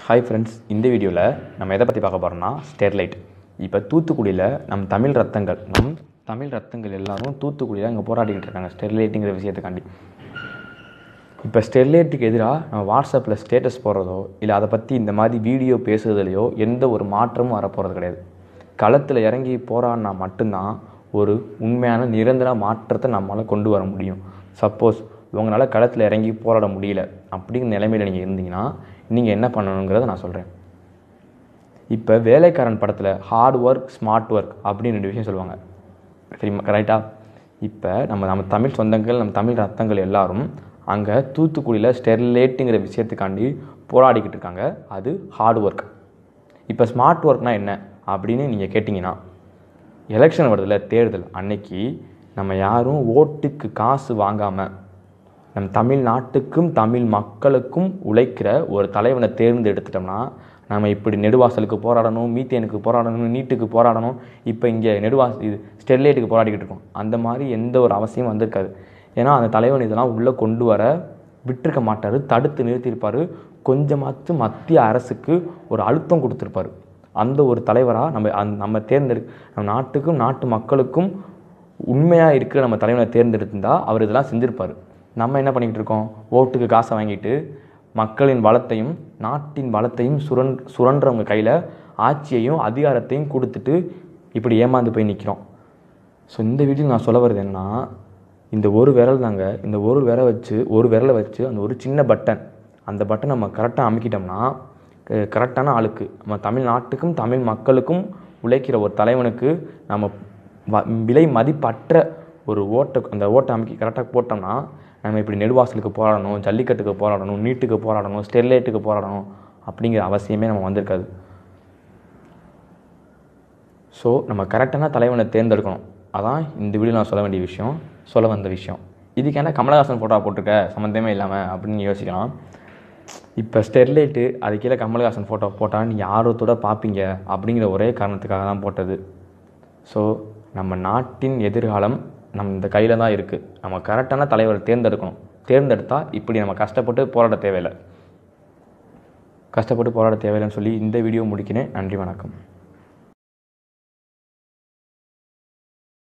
hi friends இந்த வீடியோவில் நம்ம எதை பற்றி பார்க்க போகிறோம்னா ஸ்டெர்லைட் இப்போ தூத்துக்குடியில் நம் தமிழ் ரத்தங்கள் நம் தமிழ் ரத்தங்கள் எல்லாரும் தூத்துக்குடியில் இங்கே போராடிக்கிட்டு இருக்காங்க ஸ்டெர்லைட்டுங்கிற விஷயத்துக்காண்டி இப்போ ஸ்டெர்லைட்டுக்கு எதிராக நம்ம வாட்ஸ்அப்பில் ஸ்டேட்டஸ் போடுறதோ இல்லை அதை பற்றி இந்த மாதிரி வீடியோ பேசுறதுலையோ எந்த ஒரு மாற்றமும் வரப்போகிறது கிடையாது களத்தில் இறங்கி போராடினா மட்டும்தான் ஒரு உண்மையான நிரந்தர மாற்றத்தை நம்மளால் கொண்டு வர முடியும் சப்போஸ் உங்களால் களத்தில் இறங்கி போராட முடியல அப்படிங்கிற நிலைமையில் நீங்கள் இருந்தீங்கன்னா நீங்கள் என்ன பண்ணணுங்கிறத நான் சொல்கிறேன் இப்போ வேலைக்காரன் படத்தில் ஹார்ட் ஒர்க் ஸ்மார்ட் ஒர்க் அப்படின்னு ரெண்டு விஷயம் சொல்லுவாங்க சரிம்மா கரெக்டாக இப்போ நம்ம நம்ம தமிழ் சொந்தங்கள் நம்ம தமிழ் ரத்தங்கள் எல்லாரும் அங்கே தூத்துக்குடியில் ஸ்டெர்லைட்டுங்கிற விஷயத்துக்காண்டி போராடிக்கிட்டு இருக்காங்க அது ஹார்ட் ஒர்க் இப்போ ஸ்மார்ட் ஒர்க்னால் என்ன அப்படின்னு நீங்கள் கேட்டிங்கன்னா எலெக்ஷன் வருதுல தேர்தல் அன்னைக்கு நம்ம யாரும் ஓட்டுக்கு காசு வாங்காமல் நம் தமிழ்நாட்டுக்கும் தமிழ் மக்களுக்கும் உழைக்கிற ஒரு தலைவனை தேர்ந்தெடுத்துட்டோம்னா நம்ம இப்படி நெடுவாசலுக்கு போராடணும் மீத்தேனுக்கு போராடணும் நீட்டுக்கு போராடணும் இப்போ இங்கே நெடுவாச இது ஸ்டெர்லைட்டுக்கு போராடிக்கிட்டு இருக்கோம் அந்த மாதிரி எந்த ஒரு அவசியமும் வந்திருக்காது ஏன்னா அந்த தலைவன் இதெல்லாம் உள்ளே கொண்டு வர விட்டிருக்க மாட்டார் தடுத்து நிறுத்தியிருப்பார் கொஞ்சமாச்சும் மத்திய அரசுக்கு ஒரு அழுத்தம் கொடுத்துருப்பாரு அந்த ஒரு தலைவராக நம்ம அந் நம்ம தேர்ந்தெடு நம்ம நாட்டுக்கும் நாட்டு மக்களுக்கும் உண்மையாக இருக்கிற நம்ம தலைவனை தேர்ந்தெடுத்திருந்தா அவர் இதெல்லாம் செஞ்சுருப்பார் நம்ம என்ன பண்ணிக்கிட்டு இருக்கோம் ஓட்டுக்கு காசை வாங்கிட்டு மக்களின் வளத்தையும் நாட்டின் வளத்தையும் சுரன் சுரன்றவங்க கையில் ஆட்சியையும் அதிகாரத்தையும் கொடுத்துட்டு இப்படி ஏமாந்து போய் நிற்கிறோம் ஸோ இந்த வீடியோ நான் சொல்ல வருது என்னன்னா இந்த ஒரு விரல் தாங்க இந்த ஒரு விரலை வச்சு ஒரு விரலை வச்சு அந்த ஒரு சின்ன பட்டன் அந்த பட்டன் நம்ம கரெக்டாக அமைக்கிட்டோம்னா க- கரெக்டான ஆளுக்கு நம்ம தமிழ்நாட்டுக்கும் தமிழ் மக்களுக்கும் உழைக்கிற ஒரு தலைவனுக்கு நம்ம வ- விலை மதிப்பற்ற ஒரு ஓட்டை அந்த ஓட்டை அமைக்கி கரெக்டாக போட்டோம்னா நம்ம இப்படி நெடுவாசலுக்கு போராடணும் ஜல்லிக்கட்டுக்கு போராடணும் நீட்டுக்கு போராடணும் ஸ்டெர்லைட்டுக்கு போராடணும் அப்படிங்கிற அவசியமே நம்ம வந்திருக்காது ஸோ நம்ம கரெக்டான தலைவனை தேர்ந்தெடுக்கணும் அதான் இந்த வீடியோ நான் சொல்ல வேண்டிய விஷயம் சொல்ல வந்த விஷயம் இதுக்கு என்ன கமலஹாசன் ஃபோட்டோ போட்டிருக்க சம்மந்தமே இல்லாமல் அப்படின்னு யோசிக்கலாம் இப்போ ஸ்டெர்லைட்டு அது கீழே கமலஹாசன் ஃபோட்டோ போட்டால் நீங்கள் ஆர்வத்தோட பார்ப்பீங்க அப்படிங்கிற ஒரே காரணத்துக்காக தான் போட்டது ஸோ நம்ம நாட்டின் எதிர்காலம் நம்ம இந்த கையில் தான் இருக்குது நம்ம கரெக்டான தலைவரை தேர்ந்தெடுக்கணும் தேர்ந்தெடுத்தால் இப்படி நம்ம கஷ்டப்பட்டு போராட தேவையில்லை கஷ்டப்பட்டு போராட தேவையில்லைன்னு சொல்லி இந்த வீடியோ முடிக்கிறேன் நன்றி வணக்கம்